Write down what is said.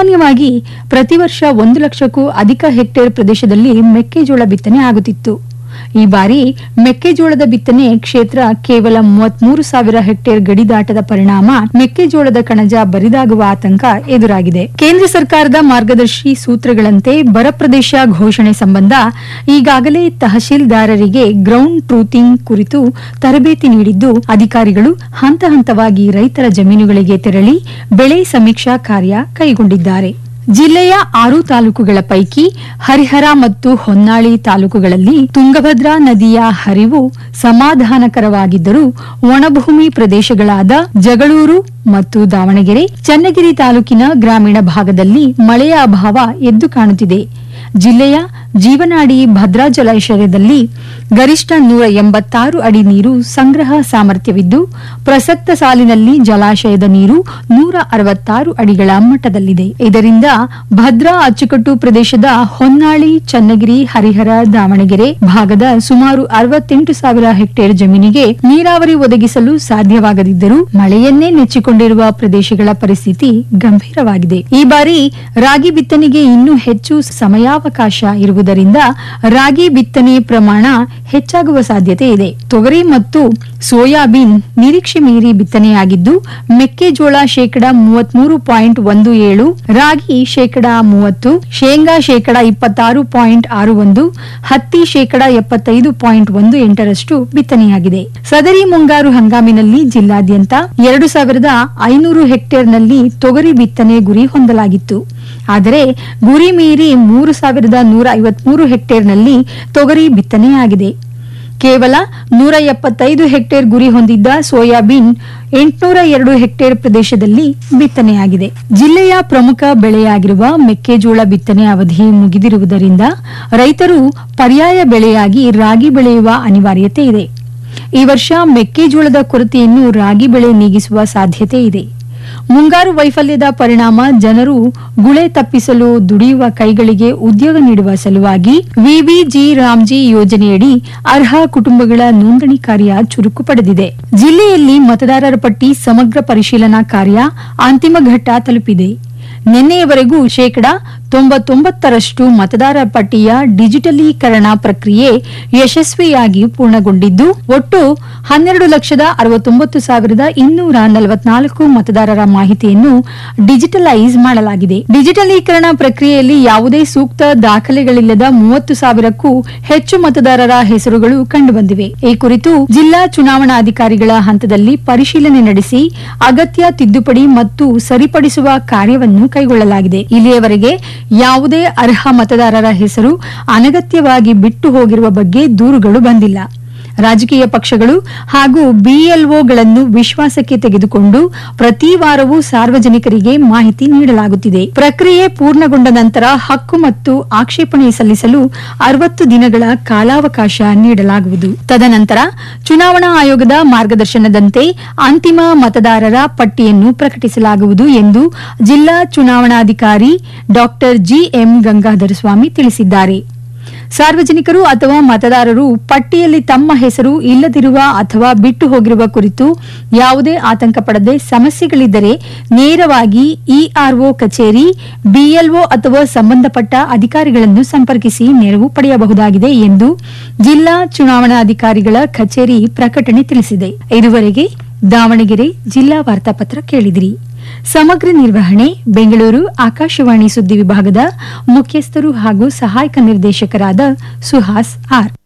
ಸಾಮಾನ್ಯವಾಗಿ ಪ್ರತಿ ವರ್ಷ ಒಂದು ಲಕ್ಷಕ್ಕೂ ಅಧಿಕ ಹೆಕ್ಟೇರ್ ಪ್ರದೇಶದಲ್ಲಿ ಮೆಕ್ಕೆಜೋಳ ಬಿತ್ತನೆ ಆಗುತ್ತಿತ್ತು ಈ ಬಾರಿ ಮೆಕ್ಕೆಜೋಳದ ಬಿತ್ತನೆ ಕ್ಷೇತ್ರ ಕೇವಲ ಮೂವತ್ಮೂರು ಸಾವಿರ ಹೆಕ್ಟೇರ್ ಗಡಿ ದಾಟದ ಪರಿಣಾಮ ಮೆಕ್ಕೆಜೋಳದ ಕಣಜ ಬರಿದಾಗುವ ಆತಂಕ ಎದುರಾಗಿದೆ ಕೇಂದ್ರ ಸರ್ಕಾರದ ಮಾರ್ಗದರ್ಶಿ ಸೂತ್ರಗಳಂತೆ ಬರ ಪ್ರದೇಶ ಘೋಷಣೆ ಸಂಬಂಧ ಈಗಾಗಲೇ ತಹಶೀಲ್ದಾರರಿಗೆ ಗ್ರೌಂಡ್ ಟ್ರೂತಿಂಗ್ ಕುರಿತು ತರಬೇತಿ ನೀಡಿದ್ದು ಅಧಿಕಾರಿಗಳು ಹಂತ ಹಂತವಾಗಿ ರೈತರ ಜಮೀನುಗಳಿಗೆ ತೆರಳಿ ಬೆಳೆ ಸಮೀಕ್ಷಾ ಕಾರ್ಯ ಕೈಗೊಂಡಿದ್ದಾರೆ ಜಿಲ್ಲೆಯ ಆರು ತಾಲೂಕುಗಳ ಪೈಕಿ ಹರಿಹರ ಮತ್ತು ಹೊನ್ನಾಳಿ ತಾಲೂಕುಗಳಲ್ಲಿ ತುಂಗಭದ್ರಾ ನದಿಯ ಹರಿವು ಸಮಾಧಾನಕರವಾಗಿದ್ದರೂ ಒಣಭೂಮಿ ಪ್ರದೇಶಗಳಾದ ಜಗಳೂರು ಮತ್ತು ದಾವಣಗೆರೆ ಚನ್ನಗಿರಿ ತಾಲೂಕಿನ ಗ್ರಾಮೀಣ ಭಾಗದಲ್ಲಿ ಮಳೆಯ ಅಭಾವ ಎದ್ದು ಕಾಣುತ್ತಿದೆ ಜಿಲ್ಲೆಯ ಜೀವನಾಡಿ ಭದ್ರಾ ಜಲಾಶಯದಲ್ಲಿ ಗರಿಷ್ಠ ನೂರ ಎಂಬತ್ತಾರು ಅಡಿ ನೀರು ಸಂಗ್ರಹ ಸಾಮರ್ಥ್ಯವಿದ್ದು ಪ್ರಸಕ್ತ ಸಾಲಿನಲ್ಲಿ ಜಲಾಶಯದ ನೀರು ನೂರ ಅರವತ್ತಾರು ಅಡಿಗಳ ಮಟ್ಟದಲ್ಲಿದೆ ಇದರಿಂದ ಭದ್ರಾ ಅಚ್ಚುಕಟ್ಟು ಪ್ರದೇಶದ ಹೊನ್ನಾಳಿ ಚನ್ನಗಿರಿ ಹರಿಹರ ದಾವಣಗೆರೆ ಭಾಗದ ಸುಮಾರು ಅರವತ್ತೆಂಟು ಸಾವಿರ ಹೆಕ್ಟೇರ್ ಜಮೀನಿಗೆ ನೀರಾವರಿ ಒದಗಿಸಲು ಸಾಧ್ಯವಾಗದಿದ್ದರೂ ಮಳೆಯನ್ನೇ ನೆಚ್ಚಿಕೊಂಡಿರುವ ಪ್ರದೇಶಗಳ ಪರಿಸ್ಥಿತಿ ಗಂಭೀರವಾಗಿದೆ ಈ ಬಾರಿ ರಾಗಿ ಬಿತ್ತನೆಗೆ ಇನ್ನೂ ಹೆಚ್ಚು ಸಮಯಾವಕಾಶ ಇರುವುದರಿಂದ ರಾಗಿ ಬಿತ್ತನೆ ಪ್ರಮಾಣ ಹೆಚ್ಚಾಗುವ ಸಾಧ್ಯತೆ ಇದೆ ತೊಗರಿ ಮತ್ತು ಸೋಯಾಬೀನ್ ನಿರೀಕ್ಷೆ ಮೀರಿ ಬಿತ್ತನೆಯಾಗಿದ್ದು ಮೆಕ್ಕೆಜೋಳ ಶೇಕಡ ಮೂವತ್ಮೂರು ಪಾಯಿಂಟ್ ಒಂದು ಏಳು ರಾಗಿ ಶೇಕಡ ಮೂವತ್ತು ಶೇಂಗಾ ಶೇಕಡ ಇಪ್ಪತ್ತಾರು ಪಾಯಿಂಟ್ ಆರು ಒಂದು ಹತ್ತಿ ಶೇಕಡ ಎಪ್ಪತ್ತೈದು ಪಾಯಿಂಟ್ ಒಂದು ಎಂಟರಷ್ಟು ಬಿತ್ತನೆಯಾಗಿದೆ ಸದರಿ ಮುಂಗಾರು ಹಂಗಾಮಿನಲ್ಲಿ ಜಿಲ್ಲಾದ್ಯಂತ ಎರಡು ಸಾವಿರದ ಐನೂರು ಹೆಕ್ಟೇರ್ನಲ್ಲಿ ತೊಗರಿ ಬಿತ್ತನೆ ಗುರಿ ಹೊಂದಲಾಗಿತ್ತು ಆದರೆ ಗುರಿ ಮೀರಿ ಮೂರು ಸಾವಿರದ ನೂರ ಐವತ್ಮೂರು ಹೆಕ್ಟೇರ್ನಲ್ಲಿ ತೊಗರಿ ಬಿತ್ತನೆಯಾಗಿದೆ ಕೇವಲ ನೂರ ಎಪ್ಪತ್ತೈದು ಹೆಕ್ಟೇರ್ ಗುರಿ ಹೊಂದಿದ್ದ ಸೋಯಾಬೀನ್ ಎಂಟುನೂರ ಎರಡು ಹೆಕ್ಟೇರ್ ಪ್ರದೇಶದಲ್ಲಿ ಬಿತ್ತನೆಯಾಗಿದೆ ಜಿಲ್ಲೆಯ ಪ್ರಮುಖ ಬೆಳೆಯಾಗಿರುವ ಮೆಕ್ಕೆಜೋಳ ಬಿತ್ತನೆ ಅವಧಿ ಮುಗಿದಿರುವುದರಿಂದ ರೈತರು ಪರ್ಯಾಯ ಬೆಳೆಯಾಗಿ ರಾಗಿ ಬೆಳೆಯುವ ಅನಿವಾರ್ಯತೆ ಇದೆ ಈ ವರ್ಷ ಮೆಕ್ಕೆಜೋಳದ ಕೊರತೆಯನ್ನು ರಾಗಿ ಬೆಳೆ ನೀಗಿಸುವ ಸಾಧ್ಯತೆ ಇದೆ ಮುಂಗಾರು ವೈಫಲ್ಯದ ಪರಿಣಾಮ ಜನರು ಗುಳೆ ತಪ್ಪಿಸಲು ದುಡಿಯುವ ಕೈಗಳಿಗೆ ಉದ್ಯೋಗ ನೀಡುವ ಸಲುವಾಗಿ ವಿಬಿಜಿ ರಾಮ್ಜಿ ಯೋಜನೆಯಡಿ ಅರ್ಹ ಕುಟುಂಬಗಳ ನೋಂದಣಿ ಕಾರ್ಯ ಚುರುಕು ಪಡೆದಿದೆ ಜಿಲ್ಲೆಯಲ್ಲಿ ಮತದಾರರ ಪಟ್ಟಿ ಸಮಗ್ರ ಪರಿಶೀಲನಾ ಕಾರ್ಯ ಅಂತಿಮ ಘಟ್ಟ ತಲುಪಿದೆ ನಿನ್ನೆಯವರೆಗೂ ಶೇಕಡ ತೊಂಬತ್ತೊಂಬತ್ತರಷ್ಟು ಮತದಾರ ಪಟ್ಟಿಯ ಡಿಜಿಟಲೀಕರಣ ಪ್ರಕ್ರಿಯೆ ಯಶಸ್ವಿಯಾಗಿ ಪೂರ್ಣಗೊಂಡಿದ್ದು ಒಟ್ಟು ಹನ್ನೆರಡು ಲಕ್ಷದ ಅರವತ್ತೊಂಬತ್ತು ಸಾವಿರದ ಇನ್ನೂರ ನಲವತ್ನಾಲ್ಕು ಮತದಾರರ ಮಾಹಿತಿಯನ್ನು ಡಿಜಿಟಲೈಸ್ ಮಾಡಲಾಗಿದೆ ಡಿಜಿಟಲೀಕರಣ ಪ್ರಕ್ರಿಯೆಯಲ್ಲಿ ಯಾವುದೇ ಸೂಕ್ತ ದಾಖಲೆಗಳಿಲ್ಲದ ಮೂವತ್ತು ಸಾವಿರಕ್ಕೂ ಹೆಚ್ಚು ಮತದಾರರ ಹೆಸರುಗಳು ಕಂಡುಬಂದಿವೆ ಈ ಕುರಿತು ಜಿಲ್ಲಾ ಚುನಾವಣಾಧಿಕಾರಿಗಳ ಹಂತದಲ್ಲಿ ಪರಿಶೀಲನೆ ನಡೆಸಿ ಅಗತ್ಯ ತಿದ್ದುಪಡಿ ಮತ್ತು ಸರಿಪಡಿಸುವ ಕಾರ್ಯವನ್ನು ಕೈಗೊಳ್ಳಲಾಗಿದೆ ಇಲ್ಲಿಯವರೆಗೆ ಯಾವುದೇ ಅರ್ಹ ಮತದಾರರ ಹೆಸರು ಅನಗತ್ಯವಾಗಿ ಬಿಟ್ಟು ಹೋಗಿರುವ ಬಗ್ಗೆ ದೂರುಗಳು ಬಂದಿಲ್ಲ ರಾಜಕೀಯ ಪಕ್ಷಗಳು ಹಾಗೂ ಬಿಎಲ್ಒಗಳನ್ನು ವಿಶ್ವಾಸಕ್ಕೆ ತೆಗೆದುಕೊಂಡು ಪ್ರತಿ ವಾರವೂ ಸಾರ್ವಜನಿಕರಿಗೆ ಮಾಹಿತಿ ನೀಡಲಾಗುತ್ತಿದೆ ಪ್ರಕ್ರಿಯೆ ಪೂರ್ಣಗೊಂಡ ನಂತರ ಹಕ್ಕು ಮತ್ತು ಆಕ್ಷೇಪಣೆ ಸಲ್ಲಿಸಲು ಅರವತ್ತು ದಿನಗಳ ಕಾಲಾವಕಾಶ ನೀಡಲಾಗುವುದು ತದನಂತರ ಚುನಾವಣಾ ಆಯೋಗದ ಮಾರ್ಗದರ್ಶನದಂತೆ ಅಂತಿಮ ಮತದಾರರ ಪಟ್ಟಿಯನ್ನು ಪ್ರಕಟಿಸಲಾಗುವುದು ಎಂದು ಜಿಲ್ಲಾ ಚುನಾವಣಾಧಿಕಾರಿ ಡಾ ಜಿಎಂ ಗಂಗಾಧರ ಸ್ವಾಮಿ ತಿಳಿಸಿದ್ದಾರೆ ಸಾರ್ವಜನಿಕರು ಅಥವಾ ಮತದಾರರು ಪಟ್ಟಿಯಲ್ಲಿ ತಮ್ಮ ಹೆಸರು ಇಲ್ಲದಿರುವ ಅಥವಾ ಬಿಟ್ಟು ಹೋಗಿರುವ ಕುರಿತು ಯಾವುದೇ ಆತಂಕ ಪಡದೆ ಸಮಸ್ಯೆಗಳಿದ್ದರೆ ನೇರವಾಗಿ ಇಆರ್ಒ ಕಚೇರಿ ಬಿಎಲ್ಒ ಅಥವಾ ಸಂಬಂಧಪಟ್ಟ ಅಧಿಕಾರಿಗಳನ್ನು ಸಂಪರ್ಕಿಸಿ ನೆರವು ಪಡೆಯಬಹುದಾಗಿದೆ ಎಂದು ಜಿಲ್ಲಾ ಚುನಾವಣಾಧಿಕಾರಿಗಳ ಕಚೇರಿ ಪ್ರಕಟಣೆ ತಿಳಿಸಿದೆ ಇದುವರೆಗೆ ದಾವಣಗೆರೆ ಜಿಲ್ಲಾ ವಾರ್ತಾಪತ್ರ ಕೇಳಿದಿರಿ ಸಮಗ್ರ ನಿರ್ವಹಣೆ ಬೆಂಗಳೂರು ಆಕಾಶವಾಣಿ ಸುದ್ದಿ ವಿಭಾಗದ ಮುಖ್ಯಸ್ಥರು ಹಾಗೂ ಸಹಾಯಕ ನಿರ್ದೇಶಕರಾದ ಸುಹಾಸ್ ಆರ್